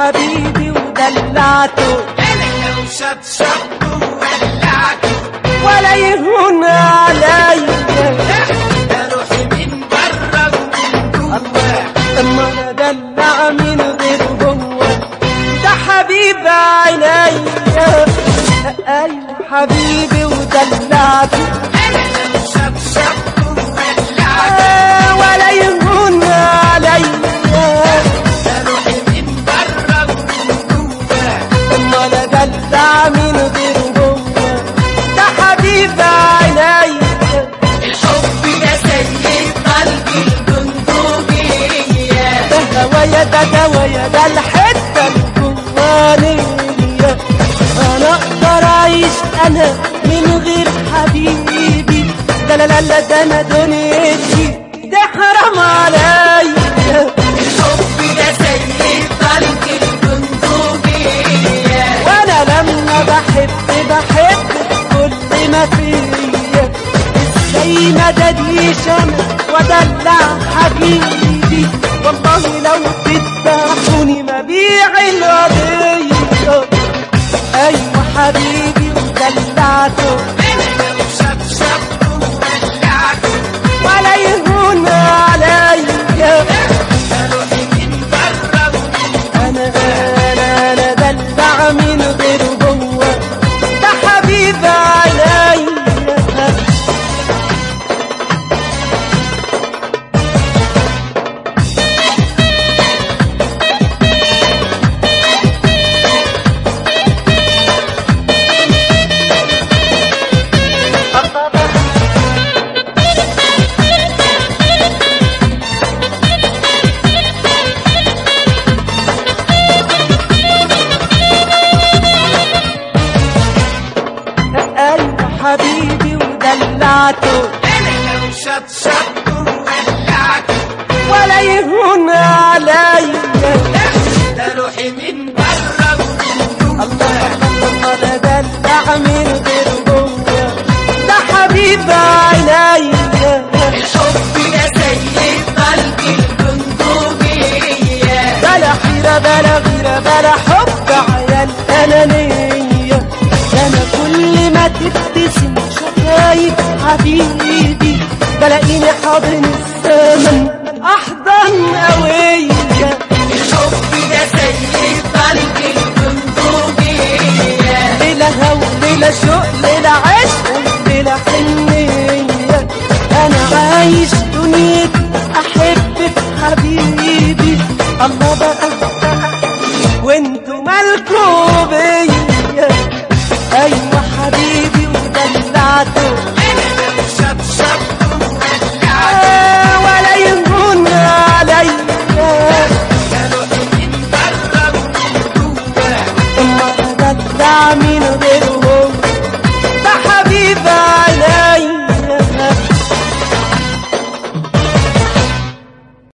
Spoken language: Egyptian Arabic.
حبيبي ودلعته انا لو شطشطته وولعته ولا يهون عليا ده روحي من بره ومن جوه اما انا دلع من غير هو ده حبيب عينيا ايوه حبيبي ودلعته انا لو شطشطته وولعته آه، ولا يهون عليا ده روحي من بره ومن جوه اما انا دلع من غير هو ده حبيب عينيا الحب ده سيد قلبي البندقية ده هوايا ده دوايا ده الحته الجوانيه انا اقدر اعيش انا من غير حبيبي لا لا لا لا ده انا دنيتي ده حرام عليا الحب ده سيد قلبي البندقية وانا لما بحب بحب كل ما فيا ازاي ما دديش انا ودلع حبيبي والله لو تذبحوني ما بيع القضية ايوه حبيبي ودلعته انا لو شطشطته وولعته ولا يهون عليا ده روحي من بره ومن انا انا انا دلع من غير هو ده حبيب عليا ايوه حبيبي ودلعته انا لو شطشطته وولعته ولا يهون عليا ده روحي من بره ومن جوه الله انا دلع من غير هو ده حبيب عينيا الحب ده سيد قلبي البندقية بلا حيرة بلا غيرة بلا حب عيال أنانية ده أنا كل ما تبتسم شفايف حبيبي بلاقيني حاضن الزمن أحضن قوية الحب ده سيد قلبي البندقية ليلة هو ليلة شوق ليلة عشق ليلة حنية أنا عايش